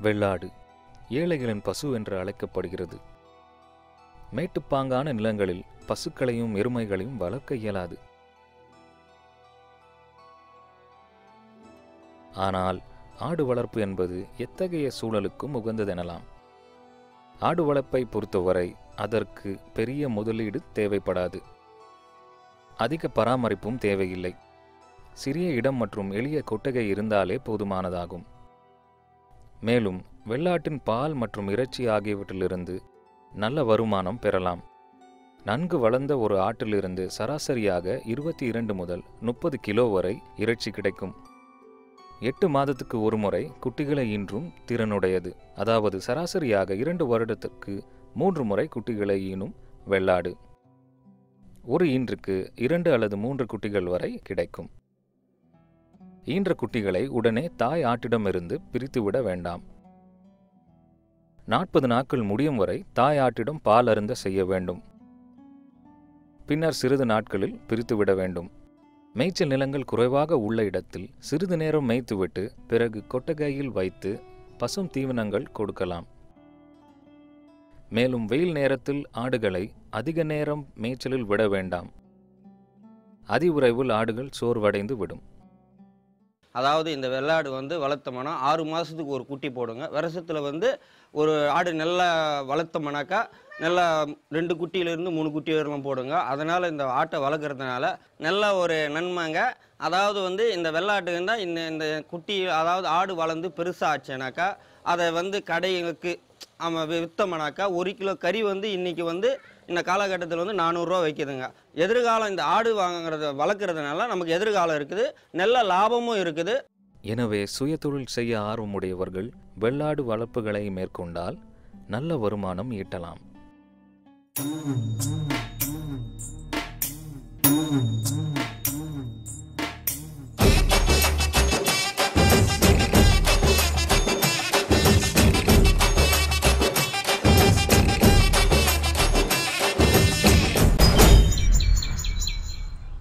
வெள்ளாடு ஏழைகளின் பசு என்று அழைக்கப்படுகிறது மேட்டுப்பாங்கான நிலங்களில் பசுக்களையும் எருமைகளையும் வளர்க்க இயலாது ஆனால் ஆடு வளர்ப்பு என்பது எத்தகைய சூழலுக்கும் உகந்ததெனலாம் ஆடு வளர்ப்பை பொறுத்தவரை அதற்கு பெரிய முதலீடு தேவைப்படாது அதிக பராமரிப்பும் தேவையில்லை சிறிய இடம் மற்றும் எளிய கொட்டகை இருந்தாலே போதுமானதாகும் மேலும் வெள்ளாட்டின் பால் மற்றும் இறைச்சி ஆகியவற்றிலிருந்து நல்ல வருமானம் பெறலாம் நன்கு வளர்ந்த ஒரு ஆட்டிலிருந்து சராசரியாக இருபத்தி இரண்டு முதல் முப்பது கிலோ வரை இறைச்சி கிடைக்கும் எட்டு மாதத்துக்கு ஒரு முறை குட்டிகளை ஈன்றும் திறனுடையது அதாவது சராசரியாக இரண்டு வருடத்திற்கு மூன்று முறை குட்டிகளை ஈனும் வெள்ளாடு ஒரு ஈன்றுக்கு இரண்டு அல்லது மூன்று குட்டிகள் வரை கிடைக்கும் ஈன்ற குட்டிகளை உடனே தாய் ஆட்டிடமிருந்து பிரித்துவிட வேண்டாம் நாற்பது நாட்கள் முடியும் வரை தாய் ஆட்டிடம் பால் அருந்த செய்ய வேண்டும் பின்னர் சிறிது நாட்களில் பிரித்துவிட வேண்டும் மேய்ச்சல் நிலங்கள் குறைவாக உள்ள இடத்தில் சிறிது நேரம் மேய்த்துவிட்டு பிறகு கொட்டகையில் வைத்து பசும் தீவனங்கள் கொடுக்கலாம் மேலும் வெயில் நேரத்தில் ஆடுகளை அதிக நேரம் மேய்ச்சலில் விட வேண்டாம் அதி விரைவில் ஆடுகள் சோர்வடைந்து விடும் அதாவது இந்த வெள்ளாடு வந்து வளர்த்தோம்னா ஆறு மாதத்துக்கு ஒரு குட்டி போடுங்க வருஷத்தில் வந்து ஒரு ஆடு நல்லா வளர்த்தோம்னாக்கா நல்லா ரெண்டு குட்டியிலேருந்து மூணு குட்டி வரலாம் போடுங்க அதனால் இந்த ஆட்டை வளர்க்குறதுனால நல்ல ஒரு நன்மைங்க அதாவது வந்து இந்த வெள்ளாட்டுக்கு தான் இந்த இந்த குட்டி அதாவது ஆடு வளர்ந்து பெருசாக ஆச்சுனாக்கா அதை வந்து கடைகளுக்கு அவன் விற்றோம்னாக்கா ஒரு கிலோ கறி வந்து இன்றைக்கி வந்து இந்த காலகட்டத்தில் வந்து நானூறுரூவா வைக்குதுங்க எதிர்காலம் இந்த ஆடு வாங்குறத வளர்க்குறதுனால நமக்கு எதிர்காலம் இருக்குது நல்ல லாபமும் இருக்குது எனவே சுயதொழில் செய்ய ஆர்வமுடையவர்கள் வெள்ளாடு வளர்ப்புகளை மேற்கொண்டால் நல்ல வருமானம் ஈட்டலாம் Thank you.